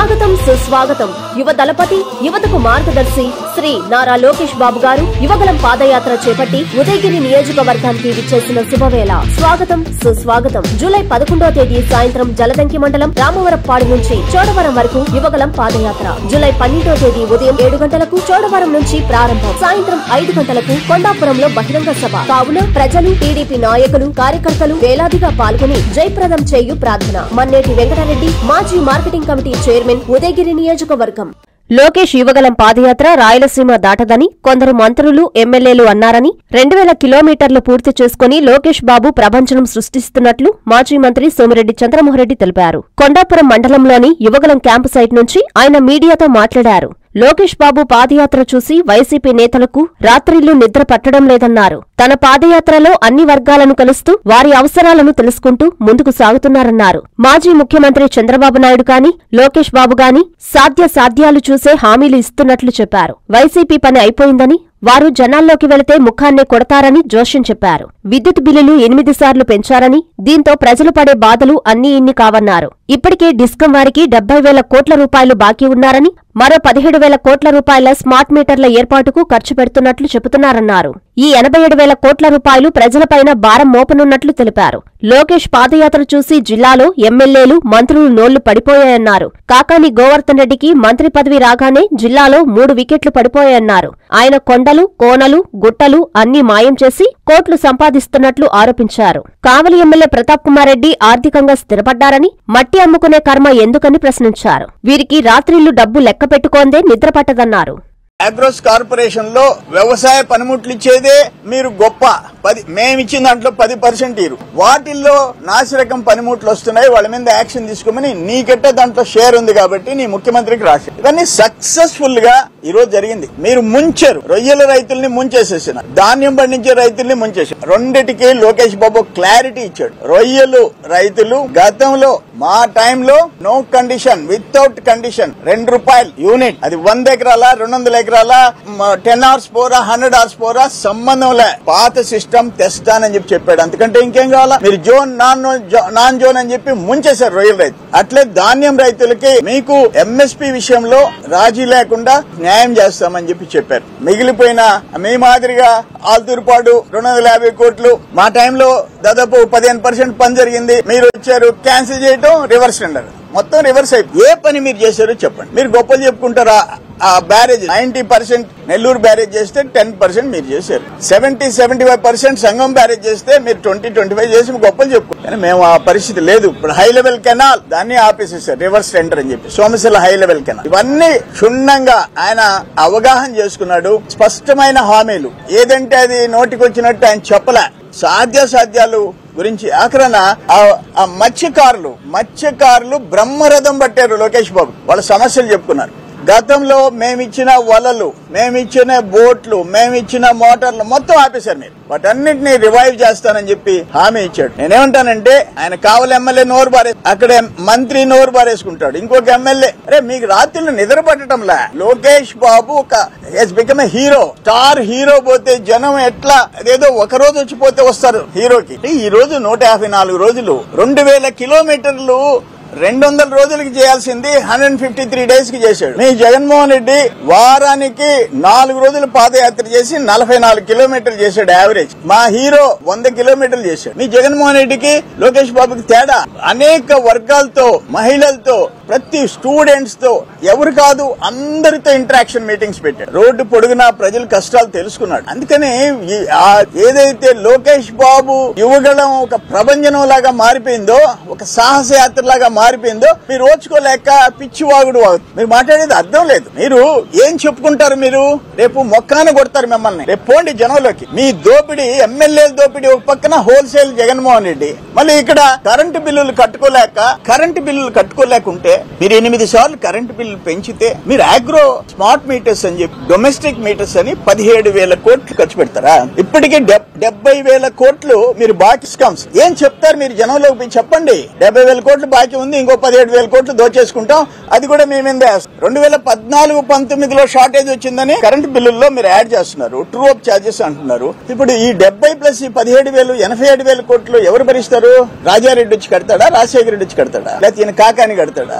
స్వాగతం సుస్వాగతం యువ దళపతి యువతకు మార్గదర్శి శ్రీ నారా లోకేష్ బాబు గారు యువగలం పాదయాత్ర చేపట్టి ఉదయగిరి నియోజకవర్గానికి విచ్చేసిన శుభవేళ స్వాగతం సుస్వాగతం జూలై పదకొండవ తేదీ సాయంత్రం జలదంకి మండలం రామవరప్పాడు నుంచి చోడవరం వరకు యువగలం పాదయాత్ర జూలై పన్నెండవ తేదీ ఉదయం ఏడు గంటలకు చోడవరం నుంచి ప్రారంభం సాయంత్రం ఐదు గంటలకు కొండాపురంలో బహిరంగ సభ కావున ప్రజలు టీడీపీ నాయకులు కార్యకర్తలు వేలాదిగా పాల్గొని జయప్రదం చేయు ప్రార్థన మన్నేటి వెంకటరెడ్డి మాజీ మార్కెటింగ్ కమిటీ చైర్మన్ ఉదయగిరి నియోజకవర్గం లోకేష్ యువగలం పాదయాత్ర రాయలసీమ దాటదని కొందరు మంత్రులు ఎమ్మెల్యేలు అన్నారని రెండు వేల కిలోమీటర్లు పూర్తి చేసుకుని లోకేష్ బాబు ప్రభంజనం సృష్టిస్తున్నట్లు మాజీ మంత్రి సోమిరెడ్డి చంద్రమోహన్రెడ్డి తెలిపారు కొండాపురం మండలంలోని యువగలం క్యాంపు సైట్ నుంచి ఆయన మీడియాతో మాట్లాడారు లోకేష్ బాబు పాదయాత్ర చూసి వైసీపీ నేతలకు రాత్రిళ్లు నిద్ర పట్టడం లేదన్నారు తన పాదయాత్రలో అన్ని వర్గాలను కలుస్తూ వారి అవసరాలను తెలుసుకుంటూ ముందుకు సాగుతున్నారన్నారు మాజీ ముఖ్యమంత్రి చంద్రబాబు నాయుడు గాని లోకేష్ బాబు గాని సాధ్య సాధ్యాలు చూసే హామీలు ఇస్తున్నట్లు చెప్పారు వైసీపీ పని అయిపోయిందని వారు జనాల్లోకి వెళితే ముఖాన్నే కొడతారని జోష్యం చెప్పారు విద్యుత్ బిల్లులు ఎనిమిది సార్లు పెంచారని దీంతో ప్రజలు పడే బాధలు అన్నీ ఇన్ని కావన్నారు ఇప్పటికే డిస్కం వారికి డెబ్బై వేల కోట్ల రూపాయలు బాకీ ఉన్నారని మరో పదిహేడు వేల కోట్ల రూపాయల స్మార్ట్ మీటర్ల ఏర్పాటుకు ఖర్చు పెడుతున్నట్లు చెబుతున్నారన్నారు ఈ ఎనభై ఏడు వేల కోట్ల రూపాయలు ప్రజలపైన భారం మోపనున్నట్లు తెలిపారు లోకేష్ పాదయాత్ర చూసి జిల్లాలో ఎమ్మెల్యేలు మంత్రులు నోళ్లు పడిపోయాయన్నారు కాకాని గోవర్ధన్ రెడ్డికి మంత్రి పదవి రాగానే జిల్లాలో మూడు వికెట్లు పడిపోయాయన్నారు ఆయన కొండలు కోనలు గుట్టలు అన్ని మాయం చేసి కోట్లు సంపాదిస్తున్నట్లు ఆరోపించారు కావలి ఎమ్మెల్యే ప్రతాప్ కుమార్ రెడ్డి ఆర్థికంగా స్థిరపడ్డారని మట్టి అమ్ముకునే కర్మ ఎందుకని ప్రశ్నించారు వీరికి రాత్రిళ్లు డబ్బు లెక్క పెట్టుకోందే నిద్రపట్టదన్నారు అగ్రోస్ కార్పొరేషన్ లో వ్యవసాయ పనిముట్లు ఇచ్చేదే మీరు గొప్ప పది మేమిచ్చిన దాంట్లో పది పర్సెంట్ ఇరు వాటిల్లో నాసిరకం పనిముట్లు వస్తున్నాయి వాళ్ళ మీద యాక్షన్ తీసుకోమని నీకెట్టే దాంట్లో షేర్ ఉంది కాబట్టి నీ ముఖ్యమంత్రికి రాసి ఇవన్నీ సక్సెస్ఫుల్ గా ఈ రోజు జరిగింది మీరు ముంచారు రొయ్యల రైతుల్ని ముంచేసేసిన ధాన్యం పండించే రైతుల్ని ముంచేసారు రెండిటికి లోకేష్ బాబు క్లారిటీ ఇచ్చాడు రొయ్యలు రైతులు గతంలో మా టైంలో నో కండిషన్ వితౌట్ కండిషన్ రెండు రూపాయలు యూనిట్ అది వంద ఎకరాల రెండు వందల ఎకరాల టెన్ అవర్స్ పోరా హండ్రెడ్ అవర్స్ పోరా సంబంధం లే పాత సిస్టమ్ తెస్తానని చెప్పి చెప్పాడు అందుకంటే ఇంకేం కావాలా మీరు జోన్ నాన్ జో- నాన్ జోన్ అని చెప్పి ముంచేశారు రొయ్యల రైతు అట్లే ధాన్యం రైతులకి మీకు ఎంఎస్పి విషయంలో రాజీ లేకుండా న్యాయం చేస్తామని చెప్పి చెప్పారు మిగిలిపోయిన మీ మాదిరిగా ఆల్తూరుపాడు రెండు వందల యాభై కోట్లు మా టైంలో దాదాపు పదిహేను పర్సెంట్ పని జరిగింది మీరు వచ్చారు క్యాన్సిల్ చేయడం రివర్స్ టెండర్ మొత్తం రివర్స్ అయిపోయి ఏ పని మీరు చేశారో చెప్పండి మీరు గొప్పలు చెప్పుకుంటారా ఆ barrage ninety percent Nellore barrage చేస్తే టెన్ పర్సెంట్ మీరు చేశారు seventy seventy five percent Sangam barrage చేస్తే మీరు ట్వంటీ ట్వంటీ ఫైవ్ చేసి గొప్పలు చెప్పుకుంటారు కానీ మేము ఆ పరిస్థితి లేదు ఇప్పుడు హై లెవెల్ కెనాల్ దాన్ని ఆపేసేసారు రివర్స్ టెండర్ అని చెప్పి సోమశిల హై లెవెల్ కెనాల్ ఇవన్నీ క్షుణ్ణంగా ఆయన అవగాహన చేసుకున్నాడు స్పష్టమైన హామీలు ఏదంటే అది నోటికి వచ్చినట్టు ఆయన చెప్పలే సాధ్యాసాధ్యాలు గురించి ఆఖరణ ఆ- ఆ మత్స్యకారులు మత్స్యకారులు బ్రహ్మరథం పట్టారు లోకేష్ బాబు వాళ్ళ సమస్యలు చెప్పుకున్నారు గతంలో మేమిచ్చిన వలలు మేమిచ్చిన బోట్లు మేమిచ్చిన మోటార్లు మొత్తం ఆపేశారు మీరు వాటన్నిటిని రివైవ్ చేస్తానని చెప్పి హామీ ఇచ్చాడు నేనేమంటానంటే ఆయన కావాలి ఎమ్మెల్యే నోరు బారే అక్కడ మంత్రి నోరు బారేసుకుంటాడు ఇంకొక ఎమ్మెల్యే అరే మీకు రాత్రులు నిద్ర పట్టడంలా లోకేష్ బాబు ఒక ఎస్ become a hero star hero పోతే జనం ఎట్లా అదేదో ఒక రోజు వచ్చిపోతే వస్తారు హీరోకి ఈ రోజు నూట యాభై నాలుగు రోజులు రెండు వేల కిలోమీటర్లు రెండు వందల రోజులకి చేయాల్సింది హండ్రెడ్ ఫిఫ్టీ త్రీ డేస్ కి చేశాడు మీ జగన్మోహన్ రెడ్డి వారానికి నాలుగు రోజులు పాదయాత్ర చేసి నలభై నాలుగు కిలోమీటర్లు చేశాడు యావరేజ్ మా హీరో వంద కిలోమీటర్లు చేశాడు మీ జగన్మోహన్ రెడ్డికి లోకేష్ బాబుకి తేడా అనేక వర్గాలతో మహిళలతో ప్రతి స్టూడెంట్స్ తో ఎవరు కాదు అందరితో ఇంటరాక్షన్ మీటింగ్స్ పెట్టాడు రోడ్డు పొడుగునా ప్రజల కష్టాలు తెలుసుకున్నాడు అందుకని ఈ- ఆ ఏదైతే లోకేష్ బాబు యువగళం ఒక ప్రభంజనం లాగా మారిపోయిందో ఒక సాహస యాత్ర లాగా మారిపోయిందో మీరు ఓర్చుకోలేక పిచ్చి వాగుడు వాగు మీరు మాట్లాడేది అర్థం లేదు మీరు ఏం చెప్పుకుంటారు మీరు రేపు మొక్కాన కొడతారు మిమ్మల్ని రేపు పోండి జనంలోకి మీ దోపిడీ ఎమ్మెల్యే దోపిడీ ఒక పక్కన హోల్సేల్ జగన్మోహన్ రెడ్డి మళ్ళీ ఇక్కడ కరెంటు బిల్లులు కట్టుకోలేక కరెంటు బిల్లులు కట్టుకోలేకుంటే మీరు ఎనిమిది సార్లు కరెంటు బిల్లులు పెంచితే మీరు ఆగ్రో స్మార్ట్ మీటర్స్ అని చెప్పి డొమెస్టిక్ మీటర్స్ అని పదిహేడు వేల కోట్లు ఖర్చు పెడతారా ఇప్పటికే డెబ్- డెబ్బై వేల కోట్లు మీరు బాకీ స్కమ్స్ ఏం చెప్తారు మీరు జనంలోకి పోయి చెప్పండి డెబ్బై వేల కోట్లు బాకీ ఉంది ఇంకో పదిహేడు వేల కోట్లు దోచేసుకుంటాం అది కూడా మీ మీద వేస్తాం రెండు వేల పద్నాలుగు పంతొమ్మిదిలో షార్టేజ్ వచ్చిందని కరెంట్ బిల్లుల్లో మీరు యాడ్ చేస్తున్నారు ట్రూ అప్ ఛార్జెస్ అంటున్నారు ఇప్పుడు ఈ డెబ్బై ప్లస్ ఈ పదిహేడు వేలు ఎనభై ఏడు వేల కోట్లు ఎవరు భరిస్తారు రాజారెడ్డి వచ్చి కడతాడా రాజశేఖర రెడ్డి వచ్చి కడతాడా లేకపోతే ఈయన కాకాని కడతాడా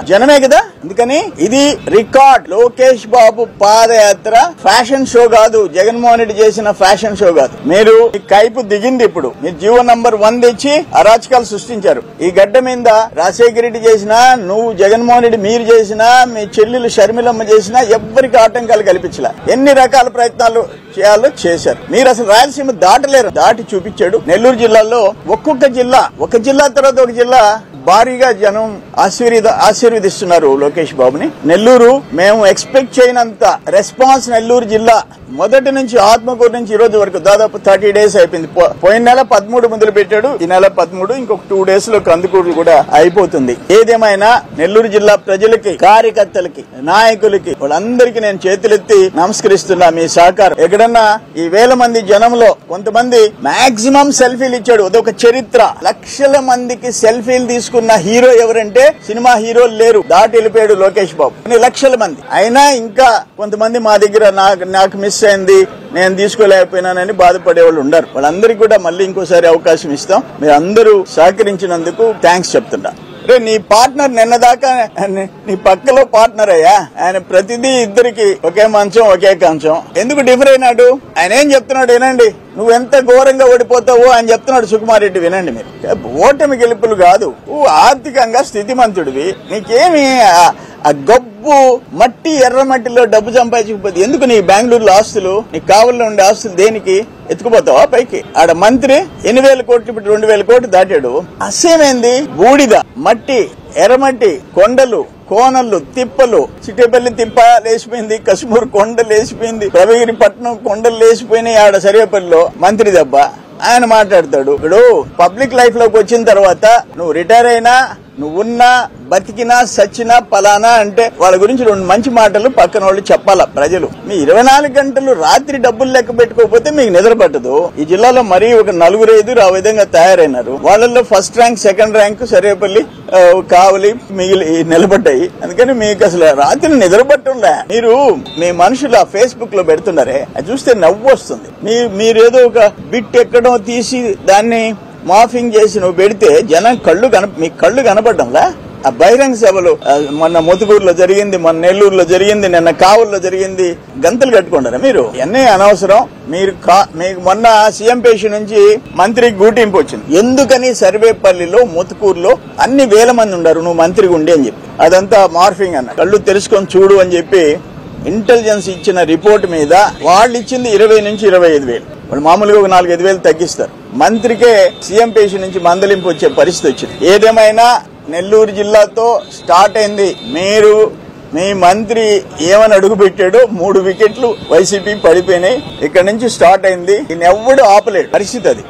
జనమే కదా అందుకని ఇది record Lokesh Babu padayatra fashion show కాదు జగన్మోహన్ రెడ్డి చేసిన ఫ్యాషన్ షో కాదు మీరు ఈ కైపు దిగింది ఇప్పుడు మీరు జీవో నంబర్ వన్ తెచ్చి అరాచకాలు సృష్టించారు ఈ గడ్డ మీద రాజశేఖర రెడ్డి చేసినా నువ్వు జగన్మోహన్ రెడ్డి మీరు చేసినా మీ చెల్లెలు షర్మిలమ్మ చేసినా ఎవ్వరికి ఆటంకాలు కల్పించలే ఎన్ని రకాల ప్రయత్నాలు చేయాలో చేశారు మీరు అసలు రాయలసీమ దాటలేరు దాటి చూపించాడు నెల్లూరు జిల్లాలో ఒక్కొక్క జిల్లా ఒక జిల్లా తర్వాత ఒక జిల్లా భారీగా జనం ఆశీర్వద ఆశీర్వదిస్తున్నారు లోకేష్ బాబుని నెల్లూరు మేము ఎక్స్పెక్ట్ చేయనంత రెస్పాన్స్ నెల్లూరు జిల్లా మొదటి నుంచి ఆత్మకూరు నుంచి ఈ రోజు వరకు దాదాపు థర్టీ డేస్ అయిపోయింది పో- పోయిన నెల పదమూడు మొదలు పెట్టాడు ఈ నెల పదమూడు ఇంకొక టూ డేస్ లో కందుకూరు కూడా అయిపోతుంది ఏదేమైనా నెల్లూరు జిల్లా ప్రజలకి కార్యకర్తలకి నాయకులకి వాళ్ళందరికీ నేను చేతులెత్తి నమస్కరిస్తున్నా మీ సహకారం ఎక్కడన్నా ఈ వేల మంది జనంలో కొంతమంది మాక్సిమం సెల్ఫీలు ఇచ్చాడు అదొక చరిత్ర లక్షల మందికి సెల్ఫీలు తీసుకున్న హీరో ఎవరంటే సినిమా హీరోలు లేరు దాటి వెళ్ళిపోయాడు లోకేష్ బాబు కొన్ని లక్షల మంది అయినా ఇంకా కొంతమంది మా దగ్గర నాకు నాకు మిస్ అయింది నేను తీసుకోలేకపోయినానని బాధపడే వాళ్ళు ఉండరు వాళ్ళందరికీ కూడా మళ్ళీ ఇంకోసారి అవకాశం ఇస్తాం మీరు అందరూ సహకరించినందుకు థ్యాంక్స్ చెప్తున్నా రే నీ పార్ట్నర్ నిన్న దాకా నీ- నీ పక్కలో పార్ట్నర్ అయ్యా ఆయన ప్రతిదీ ఇద్దరికి ఒకే మంచం ఒకే కంచం ఎందుకు డిఫర్ అయినాడు ఆయన ఏం చెప్తున్నాడు వినండి నువ్వు ఎంత ఘోరంగా ఓడిపోతావో ఆయన చెప్తున్నాడు సుకుమార్ రెడ్డి వినండి మీరు ఓటమి గెలుపులు కాదు నువ్వు ఆర్థికంగా స్థితిమంతుడివి నీకేమి ఆ- ఆ గబ్బు మట్టి ఎర్ర మట్టిలో డబ్బు సంపాదించకపోతే ఎందుకు నీ బెంగళూరులో ఆస్తులు నీకు కావల్లో ఉండే ఆస్తులు దేనికి ఎత్తుకుపోతావా పైకి ఆడ మంత్రి ఎన్ని వేల కోట్లు ఇప్పుడు రెండు వేల కోట్లు దాటాడు అసేమైంది బూడిద మట్టి ఎర్రమట్టి కొండలు కోనలు తిప్పలు చిట్టేపల్లి తిప్ప లేచిపోయింది కశ్మూర్ కొండ లేచిపోయింది ప్రవగిరి పట్నం కొండలు లేచిపోయినాయి ఆడ సర్వేపల్లిలో మంత్రి దెబ్బ ఆయన మాట్లాడతాడు ఇప్పుడు పబ్లిక్ లైఫ్ లోకి వచ్చిన తర్వాత నువ్వు రిటైర్ అయినా నువ్వున్నా బతికినా సచ్చినా పలానా అంటే వాళ్ళ గురించి రెండు మంచి మాటలు పక్కన వాళ్ళు చెప్పాలా ప్రజలు మీ ఇరవై నాలుగు గంటలు రాత్రి డబ్బులు లెక్క పెట్టుకోకపోతే మీకు నిద్ర పట్టదు ఈ జిల్లాలో మరీ ఒక నలుగురు ఐదుగురు ఆ విధంగా తయారైనారు వాళ్ళల్లో first rank second rank Sarepalli ఆ, కావలి మిగిలి నిలబడ్డాయి అందుకని మీకు అసలు రాత్రి నిద్ర పట్టుండే మీరు మీ మనుషులు ఆ ఫేస్బుక్ లో పెడుతున్నారే అది చూస్తే నవ్వు వస్తుంది మీ మీరేదో ఒక బిట్ ఎక్కడో తీసి దాన్ని మాఫింగ్ చేసి నువ్వు పెడితే జనం కళ్ళు కన మీ కళ్ళు కనపడ్డంలా ఆ బహిరంగ సభలు ఆ, మొన్న ముతుకూరులో జరిగింది మొన్న నెల్లూరులో జరిగింది నిన్న కావుల్లో జరిగింది గంతలు కట్టుకుంటారా మీరు ఇవన్నీ అనవసరం మీరు కా- మీకు మొన్న సీఎం పేషి నుంచి మంత్రికి గూటింపు వచ్చింది ఎందుకని సర్వేపల్లిలో ముతుకూరులో అన్ని వేల మంది ఉన్నారు నువ్వు మంత్రికి ఉండి అని చెప్పి అదంతా మార్ఫింగ్ అన్న కళ్ళు తెలుసుకొని చూడు అని చెప్పి ఇంటెలిజెన్స్ ఇచ్చిన రిపోర్ట్ మీద వాళ్ళు ఇచ్చింది ఇరవై నుంచి ఇరవై ఐదు వేలు వాళ్ళు మామూలుగా ఒక నాలుగు ఐదు వేలు తగ్గిస్తారు మంత్రికే సీఎం పేషి నుంచి మందలింపు వచ్చే పరిస్థితి వచ్చింది ఏదేమైనా నెల్లూరు జిల్లాతో స్టార్ట్ అయింది మీరు మీ మంత్రి ఏమని అడుగు పెట్టాడో మూడు వికెట్లు వైసీపీ పడిపోయినాయి ఇక్కడ నుంచి స్టార్ట్ అయింది దీన్ని ఎవ్వడు ఆపలేడు పరిస్థితి అది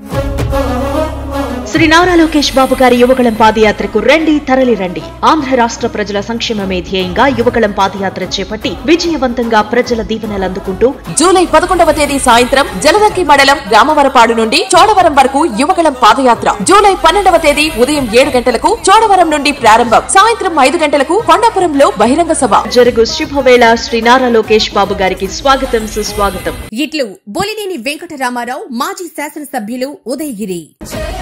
శ్రీ నారా లోకేష్ బాబు గారి యువగళం పాదయాత్రకు రండి తరలి రండి ఆంధ్ర రాష్ట్ర ప్రజల సంక్షేమమే ధ్యేయంగా యువగళం పాదయాత్ర చేపట్టి విజయవంతంగా ప్రజల దీవెనలు అందుకుంటూ జూలై పదకొండవ తేదీ సాయంత్రం జలదంకి మండలం రామవరపాడు నుండి చోడవరం వరకు యువగళం పాదయాత్ర జూలై పన్నెండవ తేదీ ఉదయం ఏడు గంటలకు చోడవరం నుండి ప్రారంభం సాయంత్రం ఐదు గంటలకు కొండాపురంలో బహిరంగ సభ జరుగు శుభవేళ శ్రీ నారా లోకేష్ బాబు గారికి స్వాగతం సుస్వాగతం ఇట్లు బొలినేని వెంకటరామారావు మాజీ శాసనసభ్యులు ఉదయగిరి